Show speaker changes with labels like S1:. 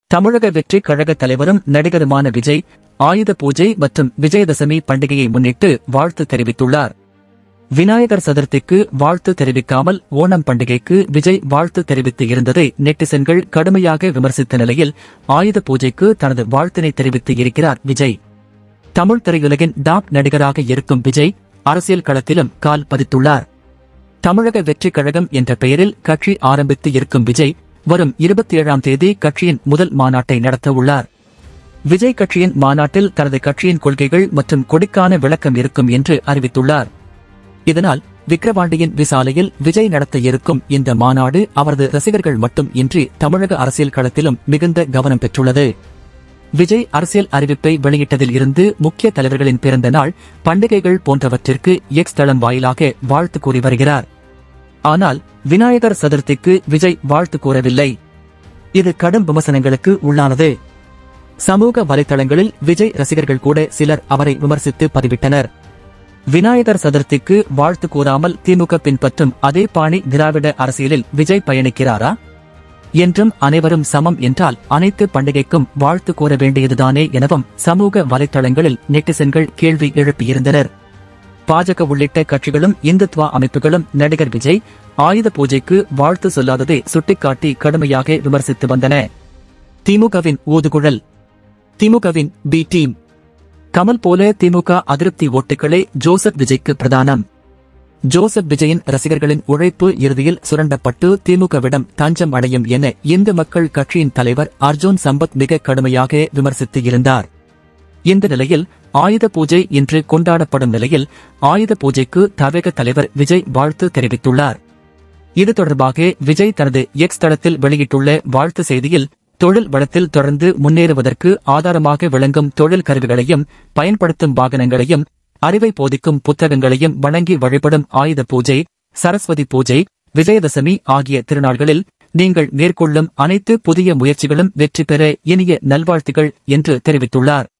S1: தமிழக வெற்றி கழக தலைவரும் நடிகருமான விஜய் ஆயுத பூஜை மற்றும் விஜயதசமி பண்டிகையை முன்னிட்டு வாழ்த்து தெரிவித்துள்ளார் விநாயகர் சதுர்த்திக்கு வாழ்த்து தெரிவிக்காமல் ஓணம் பண்டிகைக்கு விஜய் வாழ்த்து தெரிவித்து இருந்ததை நெட்டிசன்கள் கடுமையாக விமர்சித்த நிலையில் ஆயுத பூஜைக்கு தனது வாழ்த்தினை தெரிவித்து இருக்கிறார் விஜய் தமிழ் திரையுலகின் டாப் நடிகராக இருக்கும் விஜய் அரசியல் களத்திலும் கால் பதித்துள்ளார் தமிழக வெற்றி கழகம் என்ற பெயரில் கட்சி ஆரம்பித்து இருக்கும் விஜய் வரும் இருபத்தி ஏழாம் தேதி கட்சியின் முதல் மாநாட்டை நடத்த உள்ளார் விஜய் கட்சியின் மாநாட்டில் தனது கட்சியின் கொள்கைகள் மற்றும் கொடிக்கான விளக்கம் இருக்கும் என்று அறிவித்துள்ளார் இதனால் விக்கிரவாண்டியின் விசாலையில் விஜய் நடத்த இருக்கும் இந்த மாநாடு அவரது ரசிகர்கள் மட்டும் இன்றி தமிழக அரசியல் களத்திலும் மிகுந்த கவனம் பெற்றுள்ளது விஜய் அரசியல் அறிவிப்பை வெளியிட்டதில் இருந்து முக்கிய தலைவர்களின் பிறந்த நாள் பண்டிகைகள் போன்றவற்றிற்கு எக்ஸ் தளம் வாயிலாக வாழ்த்து கூறி வருகிறார் ஆனால் விநாயகர் சதுர்த்திக்கு விஜய் வாழ்த்து கூறவில்லை இது கடும் விமர்சனங்களுக்கு உள்ளானது சமூக வலைதளங்களில் விஜய் ரசிகர்கள் கூட சிலர் அவரை விமர்சித்து பதிவிட்டனர் விநாயகர் சதுர்த்திக்கு வாழ்த்து கூறாமல் திமுக பின்பற்றும் அதே பாணி திராவிட அரசியலில் விஜய் பயணிக்கிறாரா என்றும் அனைவரும் சமம் என்றால் அனைத்து பண்டிகைக்கும் வாழ்த்து கூற வேண்டியதுதானே எனவும் சமூக வலைதளங்களில் நெட்டிசன்கள் கேள்வி எழுப்பியிருந்தனர் பாஜக உள்ளிட்ட கட்சிகளும் இந்துத்வா அமைப்புகளும் நடிகர் விஜய் ஆயுத பூஜைக்கு வாழ்த்து சொல்லாததை சுட்டிக்காட்டி கடுமையாக விமர்சித்து வந்தன திமுகவின் ஊதுகுழல் திமுகவின் பி டீம் கமல் போல திமுக அதிருப்தி ஓட்டுகளே ஜோசப் விஜய்க்கு பிரதானம் ஜோசப் விஜயின் ரசிகர்களின் உழைப்பு இறுதியில் சுரண்டப்பட்டு திமுகவிடம் தஞ்சம் அடையும் என இந்து மக்கள் கட்சியின் தலைவர் அர்ஜுன் சம்பத் மிக கடுமையாக விமர்சித்து இருந்தார் இந்த நிலையில் ஆயுத பூஜை இன்று கொண்டாடப்படும் நிலையில் ஆயுத பூஜைக்கு தவேக தலைவர் விஜய் வாழ்த்து தெரிவித்துள்ளார் இது தொடர்பாக விஜய் தனது எக்ஸ் தளத்தில் வெளியிட்டுள்ள வாழ்த்து செய்தியில் தொழில் வளத்தில் தொடர்ந்து முன்னேறுவதற்கு ஆதாரமாக விளங்கும் தொழில் கருவிகளையும் பயன்படுத்தும் வாகனங்களையும் அறிவை போதிக்கும் புத்தகங்களையும் வழங்கி வழிபடும் ஆயுத பூஜை சரஸ்வதி பூஜை விஜயதசமி ஆகிய திருநாள்களில் நீங்கள் மேற்கொள்ளும் அனைத்து புதிய முயற்சிகளும் வெற்றி பெற இனிய நல்வாழ்த்துகள் என்று தெரிவித்துள்ளார்